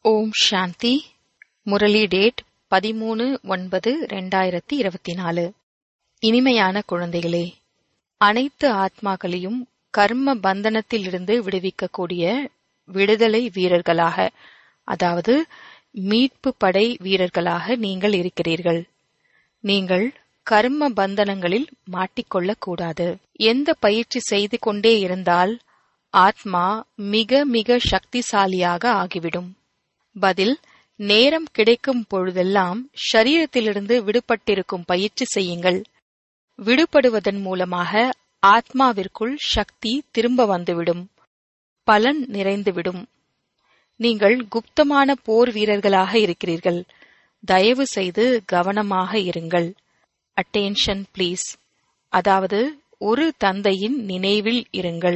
ஓம் சாந்தி Murali date பதிமூணு ஒன்பது ரெண்டாயிரத்தி இருபத்தி நாலு இனிமையான குழந்தைகளே அனைத்து ஆத்மாக்களையும் கர்ம பந்தனத்திலிருந்து விடுவிக்கக்கூடிய விடுதலை வீரர்களாக அதாவது மீட்பு படை வீரர்களாக நீங்கள் இருக்கிறீர்கள் நீங்கள் கர்ம பந்தனங்களில் மாட்டிக்கொள்ளக் கூடாது எந்த பயிற்சி செய்து கொண்டே இருந்தால் ஆத்மா மிக மிக சக்திசாலியாக ஆகிவிடும் பதில் நேரம் கிடைக்கும் பொழுதெல்லாம் ஷரீரத்திலிருந்து விடுபட்டிருக்கும் பயிற்சி செய்யுங்கள் விடுபடுவதன் மூலமாக ஆத்மாவிற்குள் சக்தி திரும்ப வந்துவிடும் பலன் நிறைந்துவிடும் நீங்கள் குப்தமான போர் வீரர்களாக இருக்கிறீர்கள் தயவு செய்து கவனமாக இருங்கள் அட்டென்ஷன் ப்ளீஸ் அதாவது ஒரு தந்தையின் நினைவில் இருங்கள்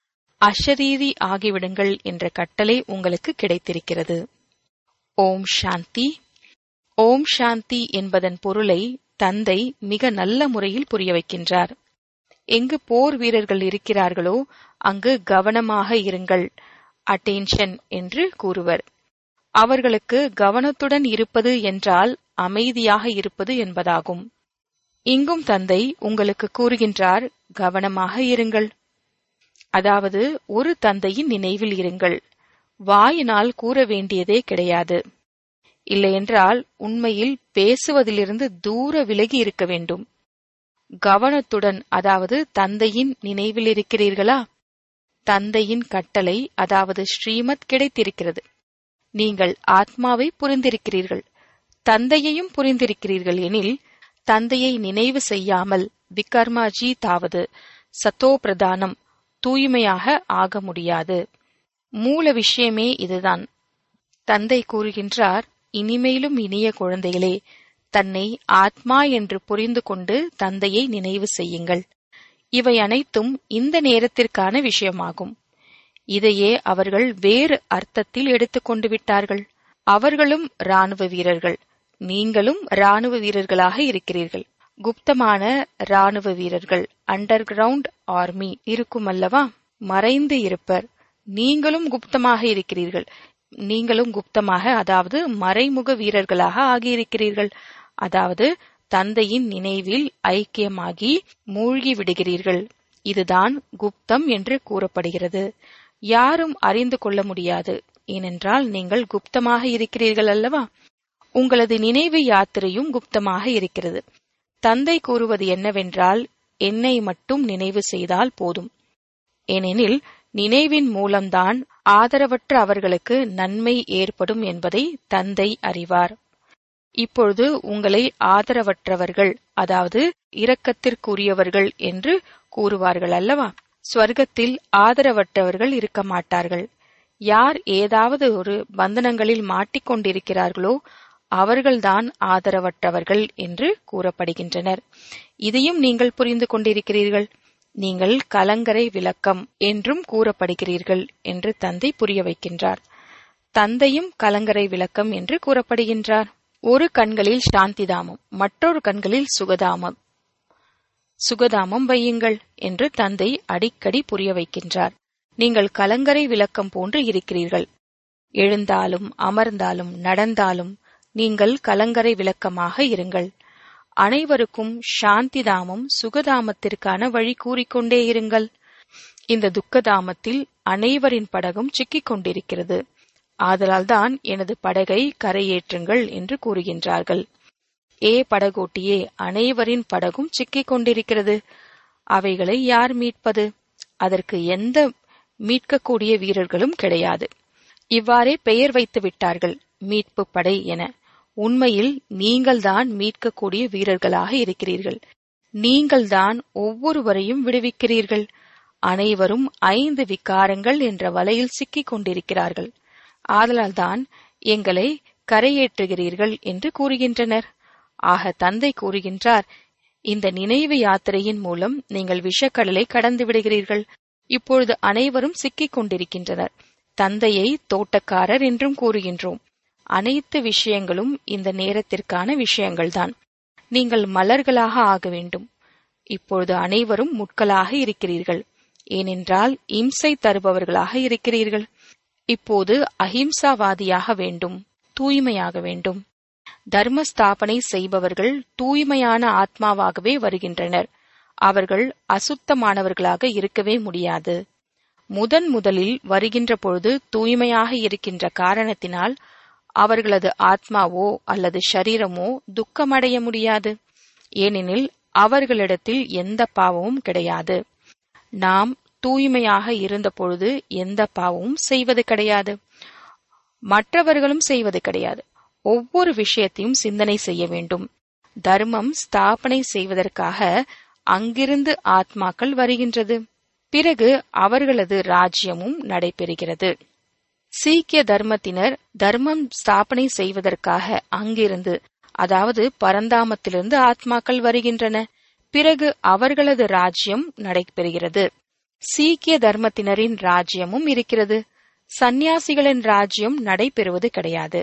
அஷரீரி ஆகிவிடுங்கள் என்ற கட்டளை உங்களுக்கு கிடைத்திருக்கிறது ஓம் சாந்தி ஓம் சாந்தி என்பதன் பொருளை தந்தை மிக நல்ல முறையில் புரிய வைக்கின்றார் எங்கு போர் வீரர்கள் இருக்கிறார்களோ அங்கு கவனமாக இருங்கள் அட்டென்ஷன் என்று கூறுவர் அவர்களுக்கு கவனத்துடன் இருப்பது என்றால் அமைதியாக இருப்பது என்பதாகும் இங்கும் தந்தை உங்களுக்கு கூறுகின்றார் கவனமாக இருங்கள் அதாவது ஒரு தந்தையின் நினைவில் இருங்கள் வாயினால் கூற வேண்டியதே கிடையாது இல்லையென்றால் உண்மையில் பேசுவதிலிருந்து தூர விலகி இருக்க வேண்டும் கவனத்துடன் அதாவது தந்தையின் நினைவில் இருக்கிறீர்களா தந்தையின் கட்டளை அதாவது ஸ்ரீமத் கிடைத்திருக்கிறது நீங்கள் ஆத்மாவை புரிந்திருக்கிறீர்கள் தந்தையையும் புரிந்திருக்கிறீர்கள் எனில் தந்தையை நினைவு செய்யாமல் விகர்மாஜி தாவது சத்தோ பிரதானம் தூய்மையாக ஆக முடியாது மூல விஷயமே இதுதான் தந்தை கூறுகின்றார் இனிமேலும் இனிய குழந்தைகளே தன்னை ஆத்மா என்று புரிந்து கொண்டு தந்தையை நினைவு செய்யுங்கள் இவை அனைத்தும் இந்த நேரத்திற்கான விஷயமாகும் இதையே அவர்கள் வேறு அர்த்தத்தில் எடுத்துக்கொண்டு விட்டார்கள் அவர்களும் ராணுவ வீரர்கள் நீங்களும் ராணுவ வீரர்களாக இருக்கிறீர்கள் குப்தமான ராணுவ வீரர்கள் அண்டர் கிரவுண்ட் ஆர்மி இருக்கும் அல்லவா மறைந்து இருப்பர் நீங்களும் குப்தமாக இருக்கிறீர்கள் நீங்களும் குப்தமாக அதாவது மறைமுக வீரர்களாக ஆகியிருக்கிறீர்கள் அதாவது தந்தையின் நினைவில் ஐக்கியமாகி மூழ்கி விடுகிறீர்கள் இதுதான் குப்தம் என்று கூறப்படுகிறது யாரும் அறிந்து கொள்ள முடியாது ஏனென்றால் நீங்கள் குப்தமாக இருக்கிறீர்கள் அல்லவா உங்களது நினைவு யாத்திரையும் குப்தமாக இருக்கிறது தந்தை கூறுவது என்னவென்றால் என்னை மட்டும் நினைவு செய்தால் போதும் ஏனெனில் நினைவின் மூலம்தான் ஆதரவற்ற அவர்களுக்கு நன்மை ஏற்படும் என்பதை தந்தை அறிவார் இப்பொழுது உங்களை ஆதரவற்றவர்கள் அதாவது இரக்கத்திற்குரியவர்கள் என்று கூறுவார்கள் அல்லவா ஸ்வர்க்கத்தில் ஆதரவற்றவர்கள் இருக்க மாட்டார்கள் யார் ஏதாவது ஒரு பந்தனங்களில் மாட்டிக்கொண்டிருக்கிறார்களோ அவர்கள்தான் ஆதரவற்றவர்கள் என்று கூறப்படுகின்றனர் இதையும் நீங்கள் புரிந்து கொண்டிருக்கிறீர்கள் நீங்கள் கலங்கரை விளக்கம் என்றும் கூறப்படுகிறீர்கள் என்று தந்தை புரிய வைக்கின்றார் தந்தையும் கலங்கரை விளக்கம் என்று கூறப்படுகின்றார் ஒரு கண்களில் சாந்திதாமம் மற்றொரு கண்களில் சுகதாமம் சுகதாமம் வையுங்கள் என்று தந்தை அடிக்கடி புரிய வைக்கின்றார் நீங்கள் கலங்கரை விளக்கம் போன்று இருக்கிறீர்கள் எழுந்தாலும் அமர்ந்தாலும் நடந்தாலும் நீங்கள் கலங்கரை விளக்கமாக இருங்கள் அனைவருக்கும் சாந்திதாமம் சுகதாமத்திற்கான வழி கூறிக்கொண்டே இருங்கள் இந்த துக்கதாமத்தில் அனைவரின் படகும் சிக்கிக் கொண்டிருக்கிறது ஆதலால்தான் எனது படகை கரையேற்றுங்கள் என்று கூறுகின்றார்கள் ஏ படகோட்டியே அனைவரின் படகும் சிக்கிக் கொண்டிருக்கிறது அவைகளை யார் மீட்பது அதற்கு எந்த மீட்கக்கூடிய வீரர்களும் கிடையாது இவ்வாறே பெயர் வைத்து விட்டார்கள் மீட்பு படை என உண்மையில் நீங்கள்தான் மீட்கக்கூடிய வீரர்களாக இருக்கிறீர்கள் நீங்கள்தான் ஒவ்வொருவரையும் விடுவிக்கிறீர்கள் அனைவரும் ஐந்து விகாரங்கள் என்ற வலையில் சிக்கிக் கொண்டிருக்கிறார்கள் ஆதலால்தான் எங்களை கரையேற்றுகிறீர்கள் என்று கூறுகின்றனர் ஆக தந்தை கூறுகின்றார் இந்த நினைவு யாத்திரையின் மூலம் நீங்கள் விஷக்கடலை கடந்து விடுகிறீர்கள் இப்பொழுது அனைவரும் சிக்கிக் கொண்டிருக்கின்றனர் தந்தையை தோட்டக்காரர் என்றும் கூறுகின்றோம் அனைத்து விஷயங்களும் இந்த நேரத்திற்கான விஷயங்கள்தான் நீங்கள் மலர்களாக ஆக வேண்டும் இப்பொழுது அனைவரும் முட்களாக இருக்கிறீர்கள் ஏனென்றால் இம்சை தருபவர்களாக இருக்கிறீர்கள் இப்போது அஹிம்சாவாதியாக வேண்டும் தூய்மையாக வேண்டும் தர்ம ஸ்தாபனை செய்பவர்கள் தூய்மையான ஆத்மாவாகவே வருகின்றனர் அவர்கள் அசுத்தமானவர்களாக இருக்கவே முடியாது முதன் முதலில் வருகின்ற பொழுது தூய்மையாக இருக்கின்ற காரணத்தினால் அவர்களது ஆத்மாவோ அல்லது ஷரீரமோ துக்கமடைய முடியாது ஏனெனில் அவர்களிடத்தில் எந்த பாவமும் கிடையாது நாம் தூய்மையாக இருந்த பொழுது எந்த பாவமும் செய்வது கிடையாது மற்றவர்களும் செய்வது கிடையாது ஒவ்வொரு விஷயத்தையும் சிந்தனை செய்ய வேண்டும் தர்மம் ஸ்தாபனை செய்வதற்காக அங்கிருந்து ஆத்மாக்கள் வருகின்றது பிறகு அவர்களது ராஜ்யமும் நடைபெறுகிறது சீக்கிய தர்மத்தினர் தர்மம் ஸ்தாபனை செய்வதற்காக அங்கிருந்து அதாவது பரந்தாமத்திலிருந்து ஆத்மாக்கள் வருகின்றன பிறகு அவர்களது ராஜ்யம் நடைபெறுகிறது சீக்கிய தர்மத்தினரின் ராஜ்யமும் இருக்கிறது சந்நியாசிகளின் ராஜ்யம் நடைபெறுவது கிடையாது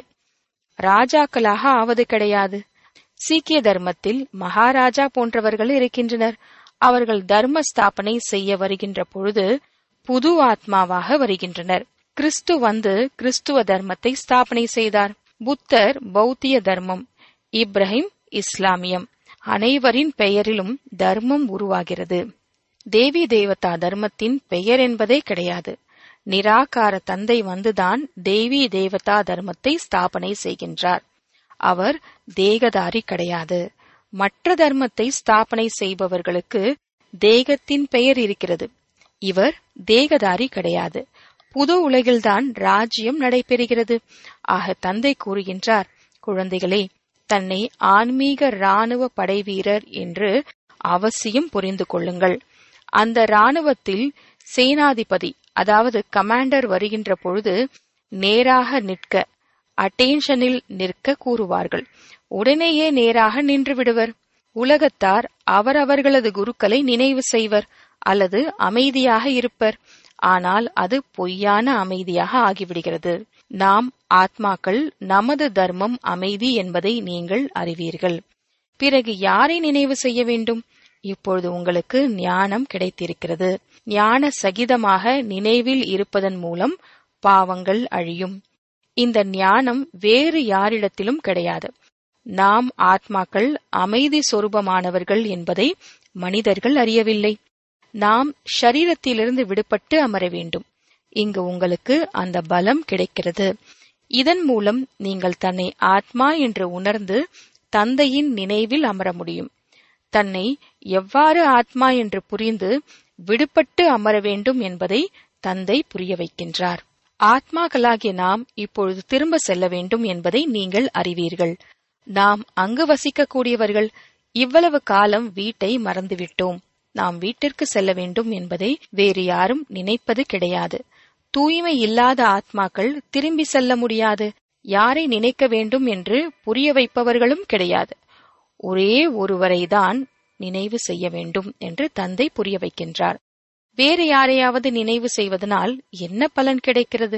ராஜாக்களாக ஆவது கிடையாது சீக்கிய தர்மத்தில் மகாராஜா போன்றவர்கள் இருக்கின்றனர் அவர்கள் தர்ம ஸ்தாபனை செய்ய வருகின்ற பொழுது புது ஆத்மாவாக வருகின்றனர் கிறிஸ்து வந்து கிறிஸ்துவ தர்மத்தை ஸ்தாபனை செய்தார் புத்தர் பௌத்திய தர்மம் இப்ராஹிம் இஸ்லாமியம் அனைவரின் பெயரிலும் தர்மம் உருவாகிறது தேவி தேவதா தர்மத்தின் பெயர் என்பதே கிடையாது நிராகார தந்தை வந்துதான் தேவி தேவதா தர்மத்தை ஸ்தாபனை செய்கின்றார் அவர் தேகதாரி கிடையாது மற்ற தர்மத்தை ஸ்தாபனை செய்பவர்களுக்கு தேகத்தின் பெயர் இருக்கிறது இவர் தேகதாரி கிடையாது புது உலகில்தான் ராஜ்யம் நடைபெறுகிறது ஆக தந்தை கூறுகின்றார் குழந்தைகளே தன்னை ஆன்மீக ராணுவ படைவீரர் என்று அவசியம் புரிந்து கொள்ளுங்கள் அந்த ராணுவத்தில் சேனாதிபதி அதாவது கமாண்டர் வருகின்ற பொழுது நேராக நிற்க அட்டென்ஷனில் நிற்க கூறுவார்கள் உடனேயே நேராக நின்று விடுவர் உலகத்தார் அவரவர்களது குருக்களை நினைவு செய்வர் அல்லது அமைதியாக இருப்பர் ஆனால் அது பொய்யான அமைதியாக ஆகிவிடுகிறது நாம் ஆத்மாக்கள் நமது தர்மம் அமைதி என்பதை நீங்கள் அறிவீர்கள் பிறகு யாரை நினைவு செய்ய வேண்டும் இப்பொழுது உங்களுக்கு ஞானம் கிடைத்திருக்கிறது ஞான சகிதமாக நினைவில் இருப்பதன் மூலம் பாவங்கள் அழியும் இந்த ஞானம் வேறு யாரிடத்திலும் கிடையாது நாம் ஆத்மாக்கள் அமைதி சொரூபமானவர்கள் என்பதை மனிதர்கள் அறியவில்லை நாம் ஷரீரத்திலிருந்து விடுபட்டு அமர வேண்டும் இங்கு உங்களுக்கு அந்த பலம் கிடைக்கிறது இதன் மூலம் நீங்கள் தன்னை ஆத்மா என்று உணர்ந்து தந்தையின் நினைவில் அமர முடியும் தன்னை எவ்வாறு ஆத்மா என்று புரிந்து விடுபட்டு அமர வேண்டும் என்பதை தந்தை புரிய வைக்கின்றார் ஆத்மாக்களாகிய நாம் இப்பொழுது திரும்ப செல்ல வேண்டும் என்பதை நீங்கள் அறிவீர்கள் நாம் அங்கு வசிக்கக்கூடியவர்கள் இவ்வளவு காலம் வீட்டை மறந்துவிட்டோம் நாம் வீட்டிற்கு செல்ல வேண்டும் என்பதை வேறு யாரும் நினைப்பது கிடையாது தூய்மை இல்லாத ஆத்மாக்கள் திரும்பி செல்ல முடியாது யாரை நினைக்க வேண்டும் என்று புரிய வைப்பவர்களும் கிடையாது ஒரே ஒருவரைதான் நினைவு செய்ய வேண்டும் என்று தந்தை புரிய வைக்கின்றார் வேறு யாரையாவது நினைவு செய்வதனால் என்ன பலன் கிடைக்கிறது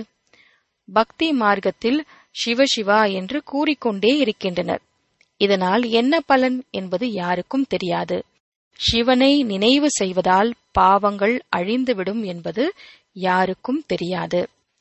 பக்தி மார்க்கத்தில் சிவசிவா என்று கூறிக்கொண்டே இருக்கின்றனர் இதனால் என்ன பலன் என்பது யாருக்கும் தெரியாது சிவனை நினைவு செய்வதால் பாவங்கள் அழிந்துவிடும் என்பது யாருக்கும் தெரியாது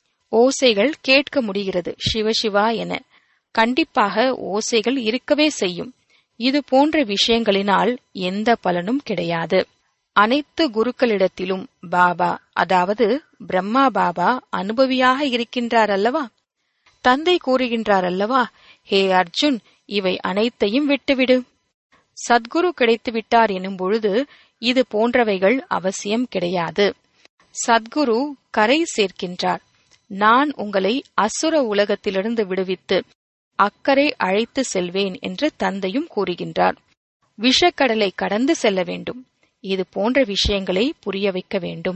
ஓசைகள் கேட்க முடிகிறது சிவசிவா என கண்டிப்பாக ஓசைகள் இருக்கவே செய்யும் இது போன்ற விஷயங்களினால் எந்த பலனும் கிடையாது அனைத்து குருக்களிடத்திலும் பாபா அதாவது பிரம்மா பாபா அனுபவியாக இருக்கின்றார் அல்லவா தந்தை கூறுகின்றார் அல்லவா ஹே அர்ஜுன் இவை அனைத்தையும் விட்டுவிடு சத்குரு கிடைத்து விட்டார் எனும் பொழுது இது போன்றவைகள் அவசியம் கிடையாது சத்குரு கரை சேர்க்கின்றார் நான் உங்களை அசுர உலகத்திலிருந்து விடுவித்து அக்கறை அழைத்து செல்வேன் என்று தந்தையும் கூறுகின்றார் விஷக்கடலை கடந்து செல்ல வேண்டும் இது போன்ற விஷயங்களை புரிய வைக்க வேண்டும்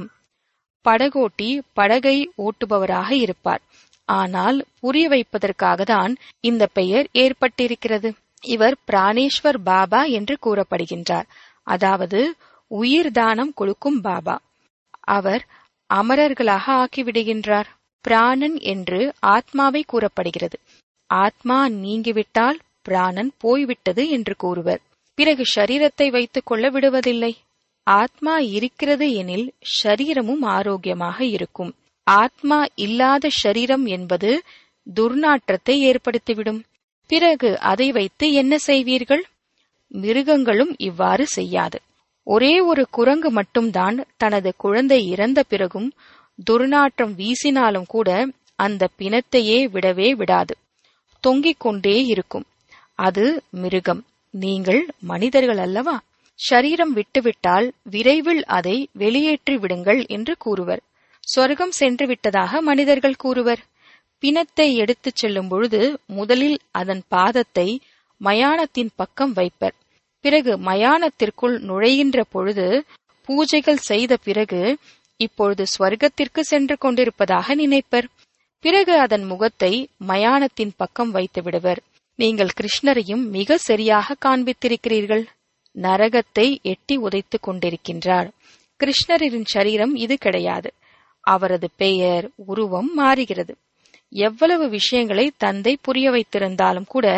படகோட்டி படகை ஓட்டுபவராக இருப்பார் ஆனால் புரிய வைப்பதற்காக தான் இந்த பெயர் ஏற்பட்டிருக்கிறது இவர் பிராணேஸ்வர் பாபா என்று கூறப்படுகின்றார் அதாவது உயிர் தானம் கொடுக்கும் பாபா அவர் அமரர்களாக ஆக்கிவிடுகின்றார் பிராணன் என்று ஆத்மாவை கூறப்படுகிறது ஆத்மா நீங்கிவிட்டால் பிராணன் போய்விட்டது என்று கூறுவர் பிறகு ஷரீரத்தை வைத்துக் கொள்ள விடுவதில்லை ஆத்மா இருக்கிறது எனில் ஷரீரமும் ஆரோக்கியமாக இருக்கும் ஆத்மா இல்லாத ஷரீரம் என்பது துர்நாற்றத்தை ஏற்படுத்திவிடும் பிறகு அதை வைத்து என்ன செய்வீர்கள் மிருகங்களும் இவ்வாறு செய்யாது ஒரே ஒரு குரங்கு மட்டும்தான் தனது குழந்தை இறந்த பிறகும் துர்நாற்றம் வீசினாலும் கூட அந்த பிணத்தையே விடவே விடாது தொங்கிக் கொண்டே இருக்கும் அது மிருகம் நீங்கள் மனிதர்கள் அல்லவா ஷரீரம் விட்டுவிட்டால் விரைவில் அதை வெளியேற்றி விடுங்கள் என்று கூறுவர் சொர்க்கம் சென்று விட்டதாக மனிதர்கள் கூறுவர் பிணத்தை எடுத்துச் செல்லும் பொழுது முதலில் அதன் பாதத்தை மயானத்தின் பக்கம் வைப்பர் பிறகு மயானத்திற்குள் நுழைகின்ற பொழுது பூஜைகள் செய்த பிறகு இப்பொழுது ஸ்வர்க்கத்திற்கு சென்று கொண்டிருப்பதாக நினைப்பர் பிறகு அதன் முகத்தை மயானத்தின் பக்கம் வைத்து விடுவர் நீங்கள் கிருஷ்ணரையும் மிக சரியாக காண்பித்திருக்கிறீர்கள் நரகத்தை எட்டி உதைத்துக் கொண்டிருக்கின்றார் கிருஷ்ணரின் சரீரம் இது கிடையாது அவரது பெயர் உருவம் மாறுகிறது எவ்வளவு விஷயங்களை தந்தை புரிய வைத்திருந்தாலும் கூட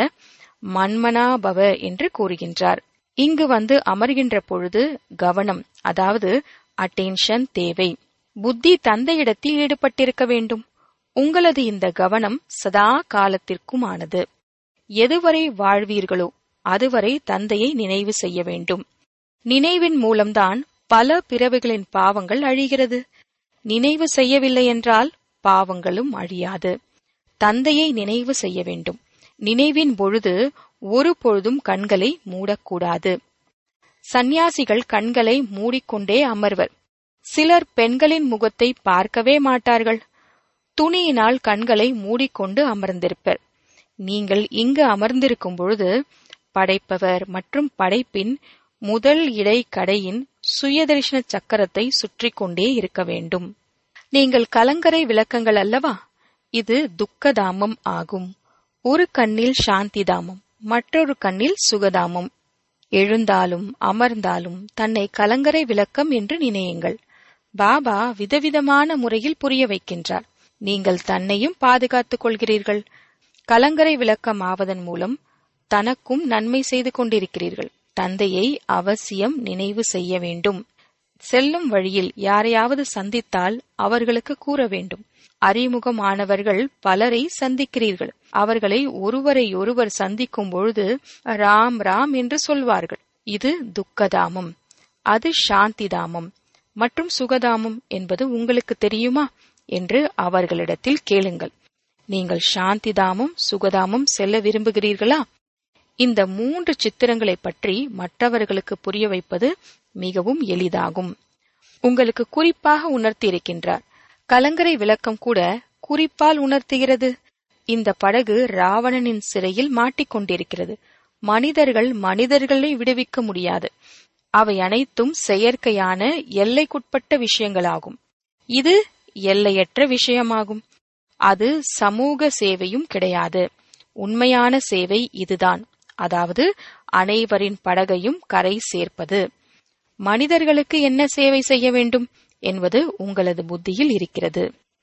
மன்மனாபவ என்று கூறுகின்றார் இங்கு வந்து அமர்கின்ற பொழுது கவனம் அதாவது அட்டென்ஷன் தேவை புத்தி தந்தையிடத்தில் ஈடுபட்டிருக்க வேண்டும் உங்களது இந்த கவனம் சதா காலத்திற்குமானது எதுவரை வாழ்வீர்களோ அதுவரை தந்தையை நினைவு செய்ய வேண்டும் நினைவின் மூலம்தான் பல பிறவிகளின் பாவங்கள் அழிகிறது நினைவு செய்யவில்லை என்றால் பாவங்களும் அழியாது தந்தையை நினைவு செய்ய வேண்டும் நினைவின் பொழுது ஒரு பொழுதும் கண்களை மூடக்கூடாது சந்நியாசிகள் கண்களை மூடிக்கொண்டே அமர்வர் சிலர் பெண்களின் முகத்தை பார்க்கவே மாட்டார்கள் துணியினால் கண்களை மூடிக்கொண்டு அமர்ந்திருப்பர் நீங்கள் இங்கு அமர்ந்திருக்கும் பொழுது படைப்பவர் மற்றும் படைப்பின் முதல் இடை கடையின் சுயதர்ஷன சக்கரத்தை சுற்றி கொண்டே இருக்க வேண்டும் நீங்கள் கலங்கரை விளக்கங்கள் அல்லவா இது துக்கதாமம் ஆகும் ஒரு கண்ணில் சாந்தி தாமம் மற்றொரு கண்ணில் சுகதாமம் எழுந்தாலும் அமர்ந்தாலும் தன்னை கலங்கரை விளக்கம் என்று நினையுங்கள் பாபா விதவிதமான முறையில் புரிய வைக்கின்றார் நீங்கள் தன்னையும் பாதுகாத்துக் கொள்கிறீர்கள் கலங்கரை விளக்கம் ஆவதன் மூலம் தனக்கும் நன்மை செய்து கொண்டிருக்கிறீர்கள் தந்தையை அவசியம் நினைவு செய்ய வேண்டும் செல்லும் வழியில் யாரையாவது சந்தித்தால் அவர்களுக்கு கூற வேண்டும் அறிமுகமானவர்கள் பலரை சந்திக்கிறீர்கள் அவர்களை ஒருவரை ஒருவர் சந்திக்கும் பொழுது ராம் ராம் என்று சொல்வார்கள் இது துக்கதாமம் அது சாந்திதாமம் மற்றும் சுகதாமம் என்பது உங்களுக்கு தெரியுமா என்று அவர்களிடத்தில் கேளுங்கள் நீங்கள் சாந்திதாமம் சுகதாமம் செல்ல விரும்புகிறீர்களா இந்த மூன்று சித்திரங்களை பற்றி மற்றவர்களுக்கு புரிய வைப்பது மிகவும் எளிதாகும் உங்களுக்கு குறிப்பாக உணர்த்தி இருக்கின்றார் கலங்கரை விளக்கம் கூட குறிப்பால் உணர்த்துகிறது இந்த படகு ராவணனின் சிறையில் மாட்டிக்கொண்டிருக்கிறது மனிதர்கள் மனிதர்களை விடுவிக்க முடியாது அவை அனைத்தும் செயற்கையான எல்லைக்குட்பட்ட விஷயங்களாகும் இது எல்லையற்ற விஷயமாகும் அது சமூக சேவையும் கிடையாது உண்மையான சேவை இதுதான் அதாவது அனைவரின் படகையும் கரை சேர்ப்பது மனிதர்களுக்கு என்ன சேவை செய்ய வேண்டும் என்பது உங்களது புத்தியில் இருக்கிறது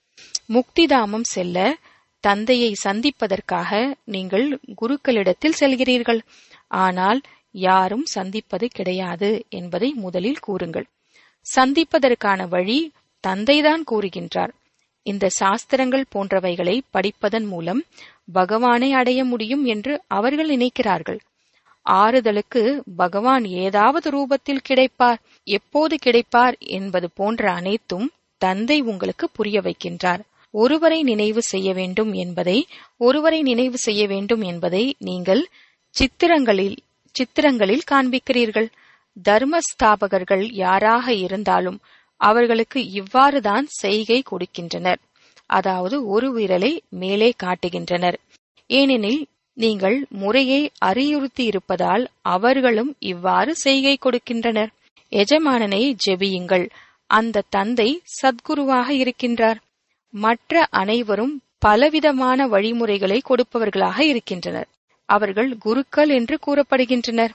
முக்திதாமம் செல்ல தந்தையை சந்திப்பதற்காக நீங்கள் குருக்களிடத்தில் செல்கிறீர்கள் ஆனால் யாரும் சந்திப்பது கிடையாது என்பதை முதலில் கூறுங்கள் சந்திப்பதற்கான வழி தந்தைதான் கூறுகின்றார் இந்த சாஸ்திரங்கள் போன்றவைகளை படிப்பதன் மூலம் பகவானை அடைய முடியும் என்று அவர்கள் நினைக்கிறார்கள் ஆறுதலுக்கு பகவான் ஏதாவது ரூபத்தில் கிடைப்பார் எப்போது கிடைப்பார் என்பது போன்ற அனைத்தும் தந்தை உங்களுக்கு புரிய வைக்கின்றார் ஒருவரை நினைவு செய்ய வேண்டும் என்பதை ஒருவரை நினைவு செய்ய வேண்டும் என்பதை நீங்கள் சித்திரங்களில் சித்திரங்களில் காண்பிக்கிறீர்கள் தர்மஸ்தாபகர்கள் யாராக இருந்தாலும் அவர்களுக்கு இவ்வாறுதான் செய்கை கொடுக்கின்றனர் அதாவது ஒரு விரலை மேலே காட்டுகின்றனர் ஏனெனில் நீங்கள் முறையை அறிவுறுத்தி இருப்பதால் அவர்களும் இவ்வாறு செய்கை கொடுக்கின்றனர் எஜமானனை ஜெபியுங்கள் அந்த தந்தை சத்குருவாக இருக்கின்றார் மற்ற அனைவரும் பலவிதமான வழிமுறைகளை கொடுப்பவர்களாக இருக்கின்றனர் அவர்கள் குருக்கள் என்று கூறப்படுகின்றனர்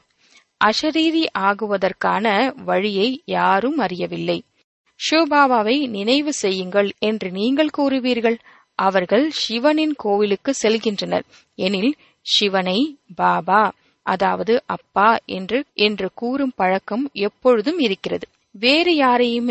அஷரீரி ஆகுவதற்கான வழியை யாரும் அறியவில்லை ஷிவபாபாவை நினைவு செய்யுங்கள் என்று நீங்கள் கூறுவீர்கள் அவர்கள் சிவனின் கோவிலுக்கு செல்கின்றனர் எனில் சிவனை பாபா அதாவது அப்பா என்று என்று கூறும் பழக்கம் எப்பொழுதும் இருக்கிறது வேறு யாரையுமே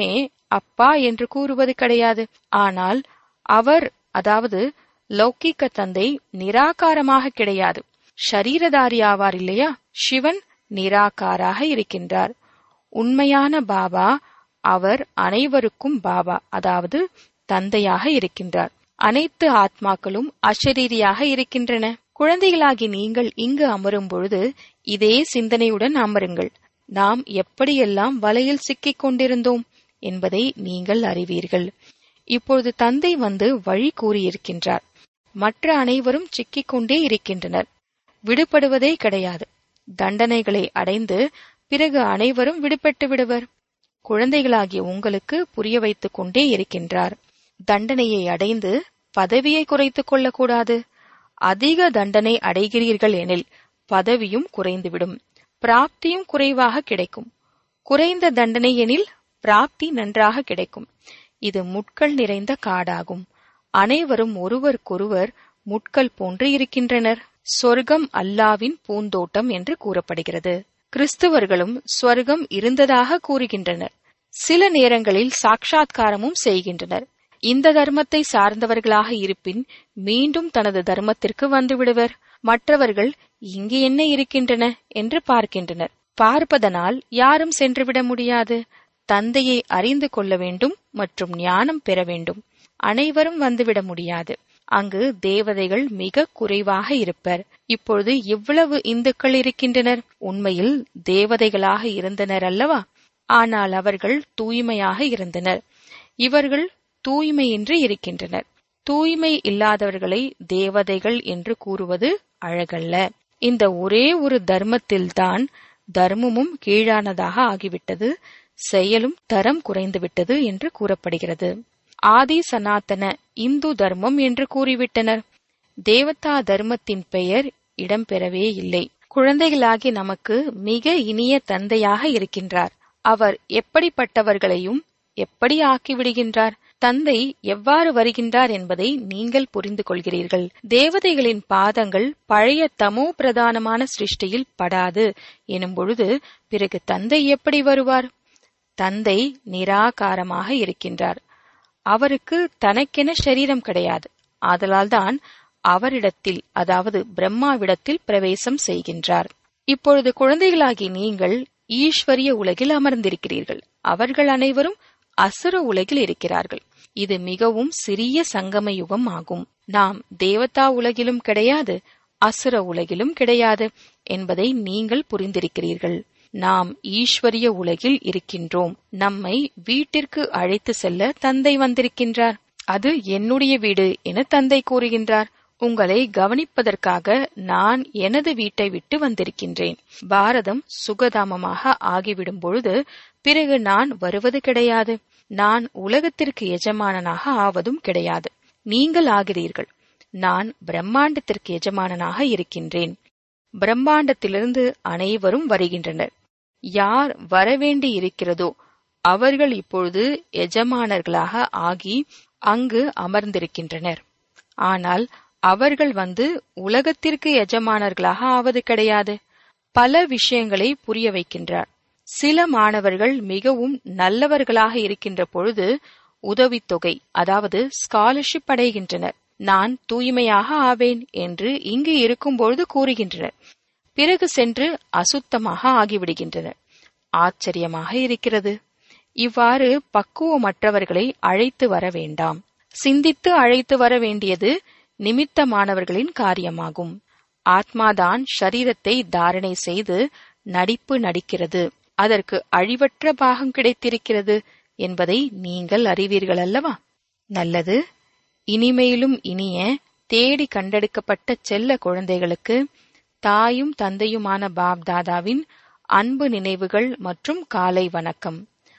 அப்பா என்று கூறுவது கிடையாது ஆனால் அவர் அதாவது லௌகிக்க தந்தை நிராகாரமாக கிடையாது ஷரீரதாரி ஆவார் இல்லையா சிவன் நிராகாராக இருக்கின்றார் உண்மையான பாபா அவர் அனைவருக்கும் பாபா அதாவது தந்தையாக இருக்கின்றார் அனைத்து ஆத்மாக்களும் அஷரீரியாக இருக்கின்றன குழந்தைகளாகி நீங்கள் இங்கு அமரும் பொழுது இதே சிந்தனையுடன் அமருங்கள் நாம் எப்படியெல்லாம் வலையில் சிக்கிக் கொண்டிருந்தோம் என்பதை நீங்கள் அறிவீர்கள் இப்பொழுது தந்தை வந்து வழி கூறியிருக்கின்றார் மற்ற அனைவரும் சிக்கிக் கொண்டே இருக்கின்றனர் விடுபடுவதே கிடையாது தண்டனைகளை அடைந்து பிறகு அனைவரும் விடுபட்டு விடுவர் குழந்தைகளாகிய உங்களுக்கு புரிய வைத்துக் கொண்டே இருக்கின்றார் தண்டனையை அடைந்து பதவியை குறைத்துக் கொள்ளக்கூடாது அதிக தண்டனை அடைகிறீர்கள் எனில் பதவியும் குறைந்துவிடும் பிராப்தியும் குறைவாக கிடைக்கும் குறைந்த தண்டனை எனில் பிராப்தி நன்றாக கிடைக்கும் இது முட்கள் நிறைந்த காடாகும் அனைவரும் ஒருவருக்கொருவர் முட்கள் போன்று இருக்கின்றனர் சொர்க்கம் அல்லாவின் பூந்தோட்டம் என்று கூறப்படுகிறது கிறிஸ்துவர்களும் ஸ்வர்க்கம் இருந்ததாக கூறுகின்றனர் சில நேரங்களில் சாட்சாத்காரமும் செய்கின்றனர் இந்த தர்மத்தை சார்ந்தவர்களாக இருப்பின் மீண்டும் தனது தர்மத்திற்கு வந்துவிடுவர் மற்றவர்கள் இங்கு என்ன இருக்கின்றன என்று பார்க்கின்றனர் பார்ப்பதனால் யாரும் சென்றுவிட முடியாது தந்தையை அறிந்து கொள்ள வேண்டும் மற்றும் ஞானம் பெற வேண்டும் அனைவரும் வந்துவிட முடியாது அங்கு தேவதைகள் மிக குறைவாக இருப்பர் இப்பொழுது இவ்வளவு இந்துக்கள் இருக்கின்றனர் உண்மையில் தேவதைகளாக இருந்தனர் அல்லவா ஆனால் அவர்கள் தூய்மையாக இருந்தனர் இவர்கள் தூய்மையின்றி இருக்கின்றனர் தூய்மை இல்லாதவர்களை தேவதைகள் என்று கூறுவது அழகல்ல இந்த ஒரே ஒரு தர்மத்தில்தான் தர்மமும் கீழானதாக ஆகிவிட்டது செயலும் தரம் குறைந்துவிட்டது என்று கூறப்படுகிறது ஆதி சனாதன இந்து தர்மம் என்று கூறிவிட்டனர் தேவதா தர்மத்தின் பெயர் இடம்பெறவே இல்லை குழந்தைகளாகி நமக்கு மிக இனிய தந்தையாக இருக்கின்றார் அவர் எப்படிப்பட்டவர்களையும் எப்படி ஆக்கிவிடுகின்றார் தந்தை எவ்வாறு வருகின்றார் என்பதை நீங்கள் புரிந்து கொள்கிறீர்கள் தேவதைகளின் பாதங்கள் பழைய தமோ பிரதானமான சிருஷ்டியில் படாது எனும் பொழுது பிறகு தந்தை எப்படி வருவார் தந்தை நிராகாரமாக இருக்கின்றார் அவருக்கு தனக்கென சரீரம் கிடையாது ஆதலால்தான் அவரிடத்தில் அதாவது பிரம்மாவிடத்தில் பிரவேசம் செய்கின்றார் இப்பொழுது குழந்தைகளாகி நீங்கள் ஈஸ்வரிய உலகில் அமர்ந்திருக்கிறீர்கள் அவர்கள் அனைவரும் அசுர உலகில் இருக்கிறார்கள் இது மிகவும் சிறிய சங்கம யுகம் ஆகும் நாம் தேவதா உலகிலும் கிடையாது அசுர உலகிலும் கிடையாது என்பதை நீங்கள் புரிந்திருக்கிறீர்கள் நாம் ஈஸ்வரிய உலகில் இருக்கின்றோம் நம்மை வீட்டிற்கு அழைத்து செல்ல தந்தை வந்திருக்கின்றார் அது என்னுடைய வீடு என தந்தை கூறுகின்றார் உங்களை கவனிப்பதற்காக நான் எனது வீட்டை விட்டு வந்திருக்கின்றேன் பாரதம் சுகதாமமாக ஆகிவிடும் பொழுது பிறகு நான் வருவது கிடையாது நான் உலகத்திற்கு எஜமானனாக ஆவதும் கிடையாது நீங்கள் ஆகிறீர்கள் நான் பிரம்மாண்டத்திற்கு எஜமானனாக இருக்கின்றேன் பிரம்மாண்டத்திலிருந்து அனைவரும் வருகின்றனர் யார் வரவேண்டி இருக்கிறதோ அவர்கள் இப்பொழுது எஜமானர்களாக ஆகி அங்கு அமர்ந்திருக்கின்றனர் ஆனால் அவர்கள் வந்து உலகத்திற்கு எஜமானர்களாக ஆவது கிடையாது பல விஷயங்களை புரிய வைக்கின்றார் சில மாணவர்கள் மிகவும் நல்லவர்களாக இருக்கின்ற பொழுது உதவித்தொகை அதாவது ஸ்காலர்ஷிப் அடைகின்றனர் நான் தூய்மையாக ஆவேன் என்று இங்கு இருக்கும்பொழுது கூறுகின்றனர் பிறகு சென்று அசுத்தமாக ஆகிவிடுகின்றனர் ஆச்சரியமாக இருக்கிறது இவ்வாறு பக்குவமற்றவர்களை அழைத்து வர வேண்டாம் சிந்தித்து அழைத்து வர வேண்டியது நிமித்தமானவர்களின் காரியமாகும் ஆத்மாதான் ஷரீரத்தை தாரணை செய்து நடிப்பு நடிக்கிறது அதற்கு அழிவற்ற பாகம் கிடைத்திருக்கிறது என்பதை நீங்கள் அறிவீர்கள் அல்லவா நல்லது இனிமேலும் இனிய தேடி கண்டெடுக்கப்பட்ட செல்ல குழந்தைகளுக்கு தாயும் தந்தையுமான பாப் தாதாவின் அன்பு நினைவுகள் மற்றும் காலை வணக்கம்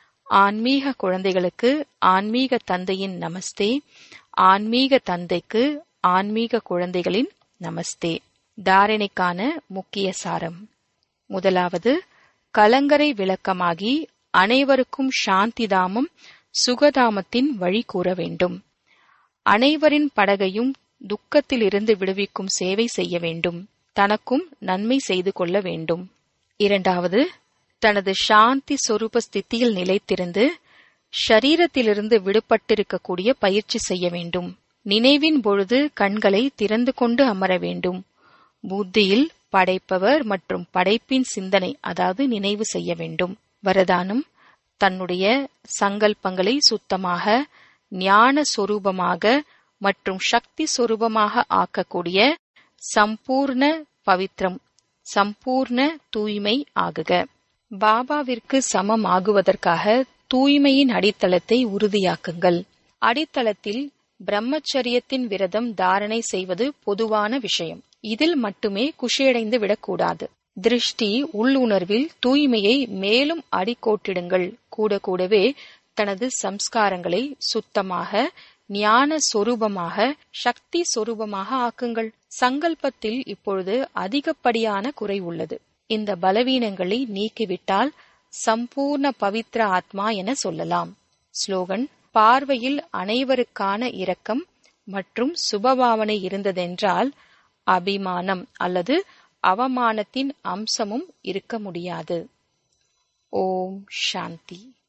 ஆன்மீக குழந்தைகளுக்கு ஆன்மீக தந்தையின் நமஸ்தே ஆன்மீக தந்தைக்கு ஆன்மீக குழந்தைகளின் நமஸ்தே தாரணைக்கான முக்கிய சாரம் முதலாவது கலங்கரை விளக்கமாகி அனைவருக்கும் சாந்திதாமம் சுகதாமத்தின் வழி கூற வேண்டும் அனைவரின் படகையும் துக்கத்திலிருந்து விடுவிக்கும் சேவை செய்ய வேண்டும் தனக்கும் நன்மை செய்து கொள்ள வேண்டும் இரண்டாவது தனது சாந்தி சொரூப ஸ்திதியில் நிலைத்திருந்து ஷரீரத்திலிருந்து விடுபட்டிருக்கக்கூடிய பயிற்சி செய்ய வேண்டும் நினைவின் பொழுது கண்களை திறந்து கொண்டு அமர வேண்டும் புத்தியில் படைப்பவர் மற்றும் படைப்பின் சிந்தனை அதாவது நினைவு செய்ய வேண்டும் வரதானம் தன்னுடைய சங்கல்பங்களை சுத்தமாக ஞான சொரூபமாக மற்றும் சக்தி சொரூபமாக ஆக்கக்கூடிய சம்பூர்ண பவித்ரம் சம்பூர்ண தூய்மை ஆகுக பாபாவிற்கு சமம் ஆகுவதற்காக தூய்மையின் அடித்தளத்தை உறுதியாக்குங்கள் அடித்தளத்தில் பிரம்மச்சரியத்தின் விரதம் தாரணை செய்வது பொதுவான விஷயம் இதில் மட்டுமே குஷியடைந்து விடக்கூடாது திருஷ்டி உள்ளுணர்வில் தூய்மையை மேலும் அடிக்கோட்டிடுங்கள் கூட கூடவே தனது சம்ஸ்காரங்களை சுத்தமாக ஞான சொரூபமாக சக்தி சொரூபமாக ஆக்குங்கள் சங்கல்பத்தில் இப்பொழுது அதிகப்படியான குறை உள்ளது இந்த பலவீனங்களை நீக்கிவிட்டால் சம்பூர்ண பவித்ர ஆத்மா என சொல்லலாம் ஸ்லோகன் பார்வையில் அனைவருக்கான இரக்கம் மற்றும் சுபபாவனை இருந்ததென்றால் அபிமானம் அல்லது அவமானத்தின் அம்சமும் இருக்க முடியாது ஓம் சாந்தி